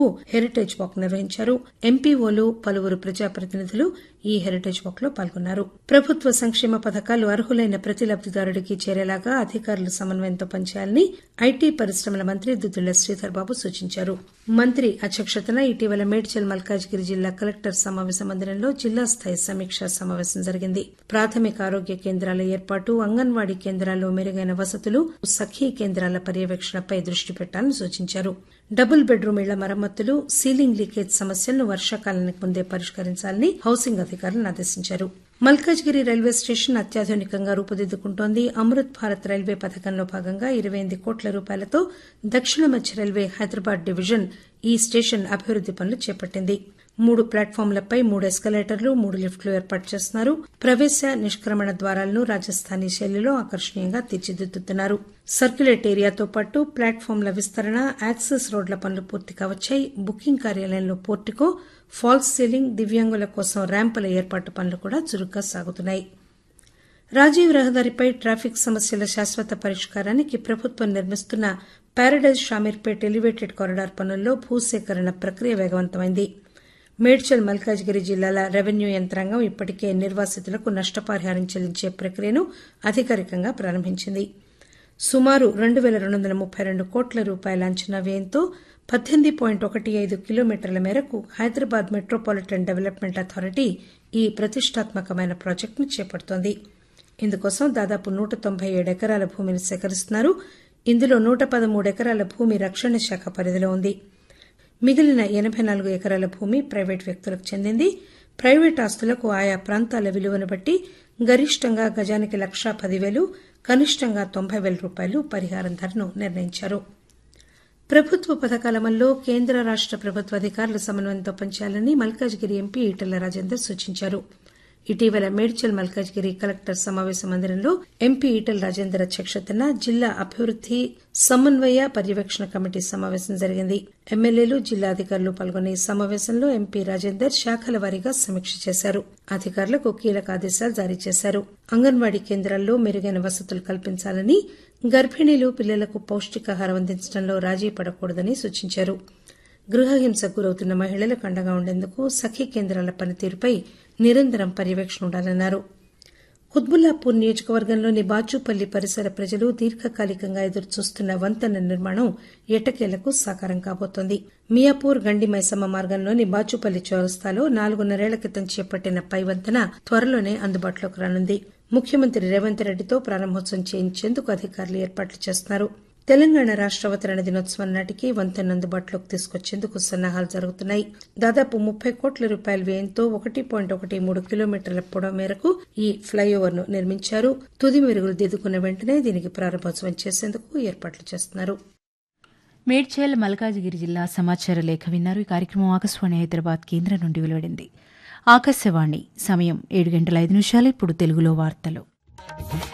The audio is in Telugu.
హెరిటేజ్ వాక్ నిర్వహించారు ఎంపీఓలు పలువురు ప్రజాప్రతినిధులు ఈ హెరిటేజ్ వాక్ లో పాల్గొన్నారు ప్రభుత్వ సంక్షేమ పథకాలు అర్హులైన ప్రతి లబ్దిదారుడికి చేరేలాగా అధికారులు సమన్వయంతో పనిచేయాలని ఐటీ పరిశ్రమల మంత్రి దుద్దిళ్ల శ్రీధర్ బాబు సూచించారు మంత్రి అధ్యక్షతన ఇటీవల మేడ్చల్ మల్కాజ్గిరి జిల్లా కలెక్టర్ సమావేశ మందిరంలో జిల్లా స్థాయి సమీక్షా సమావేశం జరిగింది ప్రాథమిక ఆరోగ్య కేంద్రాల ఏర్పాటు అంగన్వాడీ కేంద్రాల్లో మెరుగైన వసతులు సఖీ కేంద్రాల పర్యవేక్షణపై దృష్టి పెట్టాలని సూచించారు డబుల్ బెడ్రూమ్ ఇళ్ల మరమ్మతులు సీలింగ్ లీకేజ్ సమస్యలను వర్షాకాలానికి ముందే పరిష్కరించాలని హౌసింగ్ అధికారులను ఆదేశించారు మల్కాజ్గిరి రైల్వే స్టేషన్ అత్యాధునికంగా రూపుదిద్దుకుంటోంది అమృత్ భారత్ రైల్వే పథకంలో భాగంగా ఇరవై ఎనిమిది కోట్ల రూపాయలతో దక్షిణ మధ్య రైల్వే హైదరాబాద్ డివిజన్ ఈ స్టేషన్ అభివృద్ది పనులు చేపట్టింది మూడు ప్లాట్ఫామ్లపై మూడు ఎస్కలేటర్లు మూడు లిఫ్టులు ఏర్పాటు చేస్తున్నారు ప్రవేశ నిష్క్రమణ ద్వారాలను రాజస్థానీ శైలిలో ఆకర్షణీయంగా తీర్చిదిద్దుతున్నారు సర్క్యులేట్ ఏరియాతో పాటు ప్లాట్ఫామ్ల విస్తరణ యాక్సెస్ రోడ్ల పనులు పూర్తి కావచ్చాయి బుకింగ్ కార్యాలయంలో పోర్టికో ఫాల్స్ సీలింగ్ దివ్యాంగుల కోసం ర్యాంపుల ఏర్పాటు పనులు కూడా చురుగ్గా సాగుతున్నాయి రాజీవ్ రహదారిపై ట్రాఫిక్ సమస్యల శాశ్వత పరిష్కారానికి ప్రభుత్వం నిర్మిస్తున్న పారడైజ్ షామీర్పేట్ ఎలివేటెడ్ కారిడార్ పనుల్లో భూసేకరణ ప్రక్రియ వేగవంతమైంది మేడ్చల్ మల్కాజ్గిరి జిల్లాల రెవెన్యూ యంత్రాంగం ఇప్పటికే నిర్వాసితులకు నష్టపరిహారం చెల్లించే ప్రక్రియను అధికారికంగా ప్రారంభించింది సుమారు రెండు పేల రెండు వందల ముప్పై రెండు కోట్ల రూపాయల అంచనా వ్యయంతో పద్దెనిమిది పాయింట్ ఒకటి ఐదు కిలోమీటర్ల మేరకు హైదరాబాద్ మెట్రోపాలిటన్ డెవలప్మెంట్ అథారిటీ ఈ ప్రతిష్టాత్మకమైన ప్రాజెక్టును చేపడుతోంది ఇందుకోసం దాదాపు నూట తొంభై ఏడు ఎకరాల భూమిని సేకరిస్తున్నారు ఇందులో నూట పదమూడు ఎకరాల భూమి రక్షణ శాఖ పరిధిలో ఉంది మిగిలిన ఎనబై నాలుగు ఎకరాల భూమి ప్రైవేటు వ్యక్తులకు చెందింది ప్రైవేటు ఆస్తులకు ఆయా ప్రాంతాల విలువను బట్టి గరిష్టంగా గజానికి లక్షా పదివేలు కనిష్టంగా తొంభై పేల రూపాయలు పరిహారం ధరను నిర్ణయించారు ప్రభుత్వ పథకాల అమల్లో కేంద్ర రాష్ట ప్రభుత్వ అధికారులు సమన్వయంతో పనిచేయాలని మల్కాజ్గిరి ఎంపీ ఈటెల రాజేందర్ సూచించారు ఇటీవల మేడ్చల్ మల్కాజ్గిరి కలెక్టర్ సమావేశ మందిరంలో ఎంపీ ఈటెల రాజేందర్ అధ్యక్షతన జిల్లా అభివృద్ది సమన్వయ పర్యవేక్షణ కమిటీ సమావేశం జరిగింది ఎమ్మెల్యేలు జిల్లా అధికారులు పాల్గొన్న ఈ సమావేశంలో ఎంపీ రాజేందర్ శాఖల వారీగా సమీక్ష చేశారు అధికారులకు కీలక ఆదేశాలు జారీ చేశారు అంగన్వాడీ కేంద్రాల్లో మెరుగైన వసతులు కల్పించాలని గర్భిణీలు పిల్లలకు పౌష్టికాహారం అందించడంలో రాజీ పడకూడదని సూచించారు గృహహింసకు గురవుతున్న మహిళలకు అండగా ఉండేందుకు సఖీ కేంద్రాల పనితీరుపై నిరంతరం పర్యవేక్షణ ఉండాలన్నారు కుత్బుల్లాపూర్ నియోజకవర్గంలోని బాచూపల్లి పరిసర ప్రజలు దీర్ఘకాలికంగా ఎదురుచూస్తున్న వంతెన నిర్మాణం ఎటకేలకు సాకారం కాబోతోంది మియాపూర్ గండి మైసమ్మ మార్గంలోని బాచూపల్లి చౌరస్తాలో నాలుగున్నరేళ్ల క్రితం చేపట్టిన పై వంతెన త్వరలోనే అందుబాటులోకి రానుంది ముఖ్యమంత్రి రేవంత్ రెడ్డితో ప్రారంభోత్సవం చేయించేందుకు అధికారులు ఏర్పాట్లు చేస్తున్నారు తెలంగాణ రాష్ట అవతరణ దినోత్సవం నాటికి వంతెన అందుబాటులోకి తీసుకొచ్చేందుకు సన్నాహాలు జరుగుతున్నాయి దాదాపు ముప్పై కోట్ల రూపాయల వ్యయంతో ఒకటి పాయింట్ ఒకటి మూడు కిలోమీటర్ల పొడవు మేరకు ఈ ఫ్లైఓవర్ ను నిర్మించారు తుది మెరుగులు దిద్దుకున్న వెంటనే దీనికి ప్రారంభోత్సవం చేసేందుకు ఏర్పాట్లు చేస్తున్నారు మేడ్చల్ మల్కాజిగిరి జిల్లా సమాచార లేఖ విన్నారు ఈ కార్యక్రమం ఆకాశవాణి హైదరాబాద్ కేంద్రం నుండి వెలువడింది ఆకాశవాణి సమయం ఏడు గంటల ఐదు నిమిషాలు ఇప్పుడు తెలుగులో వార్తలు